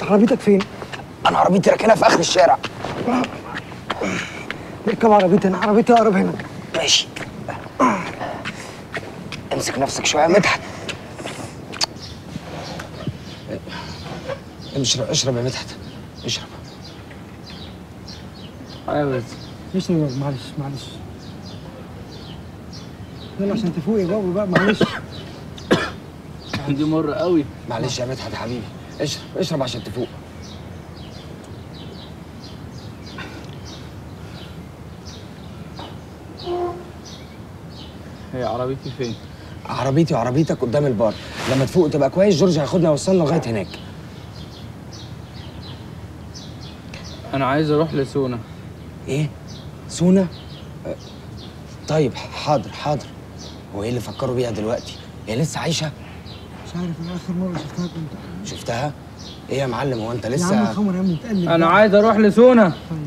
عربيتك فين؟ انا عربيتي راكنها في اخر الشارع اركب عربيتي انا عربيتي اقرب هنا ماشي امسك نفسك شويه يا مدحت اشرب اشرب يا مدحت اشرب عاوز ليش يا بابا معلش معلش يلا عشان تفوق يا بابا بقى معلش دي مرة قوي معلش يا مدحت يا حبيبي اشرب اشرب عشان تفوق هي عربيتي فين؟ عربيتي وعربيتك قدام البار لما تفوق تبقى كويس جورج هياخدنا يوصلنا لغايه هناك أنا عايز أروح لسونا ايه سونا أه، طيب حاضر حاضر هو ايه اللي فكروا بيها دلوقتي هي لسه عايشه مش عارف انا اخر مره شفتها كنت شفتها ايه يا معلم هو انت يا عم لسه الخمر يا عم اتقلب أنا بقى. عايز أروح لسونا طيب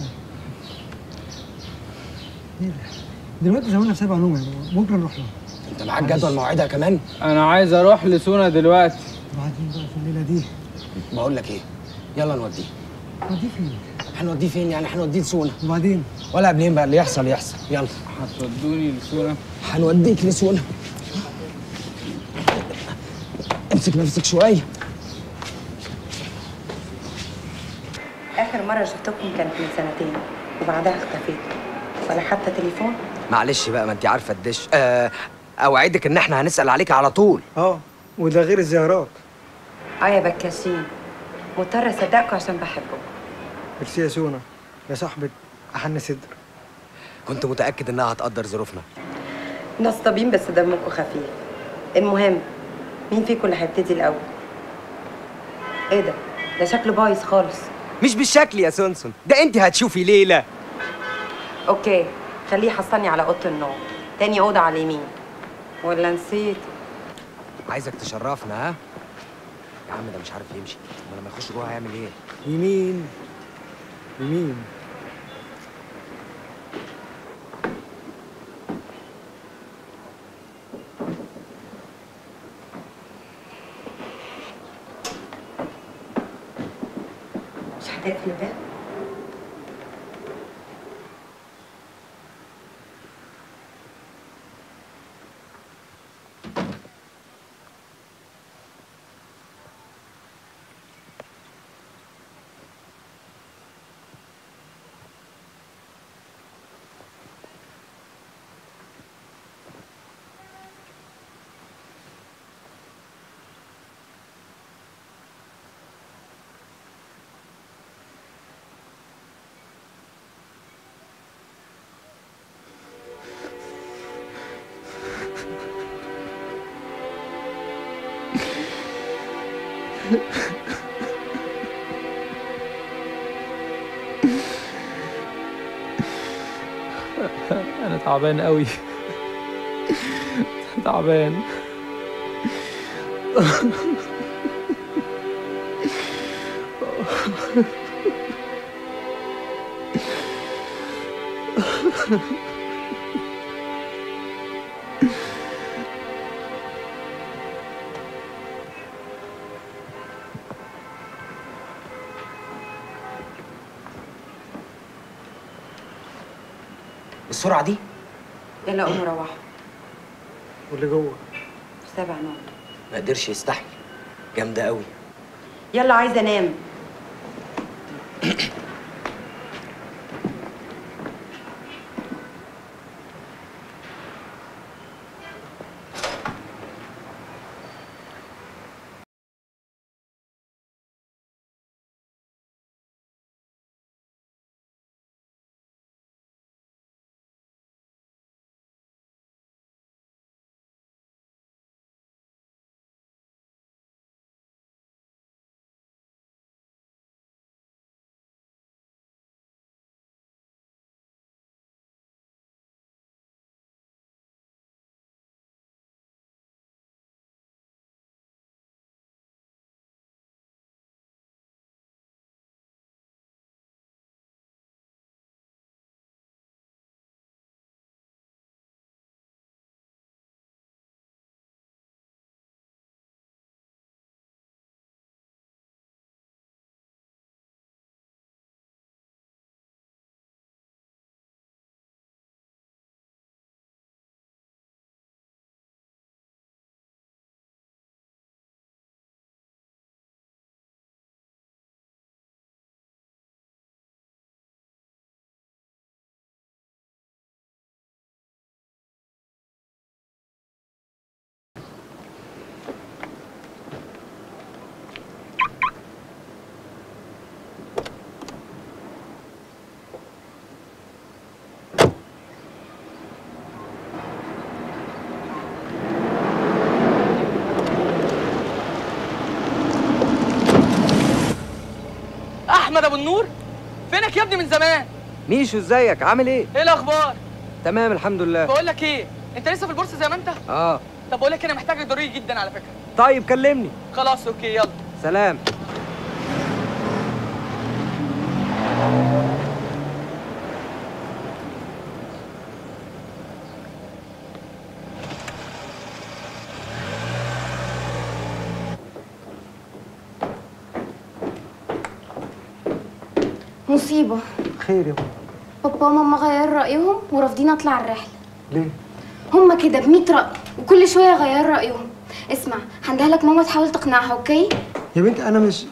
ايه ده؟ دلوقتي زماننا في سبع نوم يا بابا بكره نروح لها انت معاك جدول موعدها كمان أنا عايز أروح لسونا دلوقتي وبعدين بقى في الليله دي بقول لك ايه يلا نوديه وديه فين؟ هنوديه فين يعني هنوديه لسونا وبعدين ولا قبلين بقى اللي يحصل يحصل يلا هتودوني لسونا هنوديك لسونا امسك نفسك شويه آخر مرة شفتكم كانت من سنتين وبعدها اختفيت ولا حتى تليفون معلش بقى ما انت عارفه الدش آه اوعدك ان احنا هنسال عليك على طول اه وده غير الزيارات اه يا بكاشين مضطرة أصدقكم عشان بحبكم ميرسي يا سونا يا صاحبة أحن صدر كنت متاكد انها هتقدر ظروفنا نصابين بس دمكم خفيف المهم مين فيكم اللي هيبتدي الأول؟ ايه ده؟ ده شكله بايظ خالص مش بالشكل يا سونسون ده انت هتشوفي ليله اوكي خليه يحصلني على أوضة النوم تاني أوضة على اليمين ولا نسيت عايزك تشرفنا ها يا عم ده مش عارف يمشي ما لما يخش جوه هيعمل ايه يمين يمين مش هتقفل الباب؟ أنا تعبان قوي تعبان بالسرعه دي يلا قوموا روحوا واللي جوه سبع نوم ما قدرش يستحمل جامده قوي يلا عايزة أنام ابو النور فينك يا ابني من زمان ميشو ازيك عامل ايه ايه الاخبار تمام الحمد لله بقول لك ايه انت لسه في البورصه زي ما انت اه طب بقول لك انا محتاجك ضروري جدا على فكره طيب كلمني خلاص اوكي يلا سلام مصيبة خير يا بابا بابا وماما غيروا رأيهم ورافضين أطلع الرحلة ليه؟ هما كده بمية رأي وكل شوية يغيروا رأيهم اسمع هندهلك ماما تحاول تقنعها أوكي؟ يا بنتي انا مش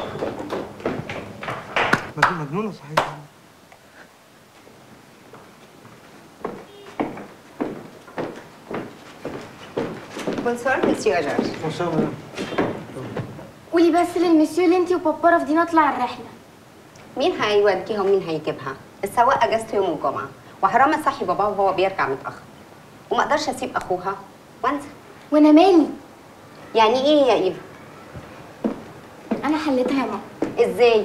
مجنون- مجنونه صحيح بونسوار مسيو جورج ما شاء الله قولي بس للمسيو اللي انتي وبابا رافضين أطلع الرحلة مين هيوديها ومين هيجيبها السواق اجازته يوم الجمعه وحرام اصحي باباه وهو بيرجع متاخر وما اقدرش اسيب اخوها وانسى وأنا مالي يعني ايه يا ايفا أنا حليتها يا ماما ازاي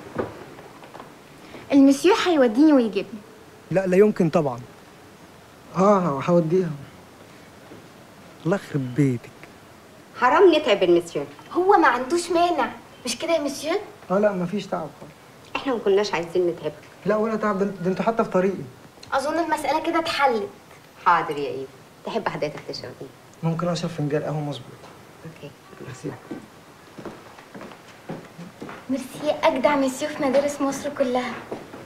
المسيو هيوديني ويجيبني لا لا يمكن طبعا اه هوديها الله يخرب بيتك حرام نتعب المسيو هو ما عندوش مانع مش كده يا مسيو؟ اه لا مفيش تعب خالص احنا ما كناش عايزين نتعبك لا ولا تعب ده انت- ده انتوا حتى في طريقي أظن المسألة كده اتحلت حاضر يا ايفا تحب حضرتك تشرب ايه ممكن اشرب فنجان قهوه مظبوط اوكي ميرسي ميرسي أجدع مسيو في مدارس مصر كلها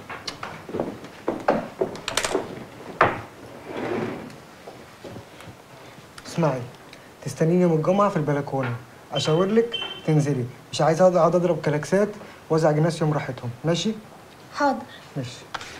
اسمعي تستنيني يوم الجمعه في البلكونه اشاور لك تنزلي مش عايز اقعد أقعد اضرب كلاكسات وازعج الناس يوم راحتهم ماشي حاضر ماشي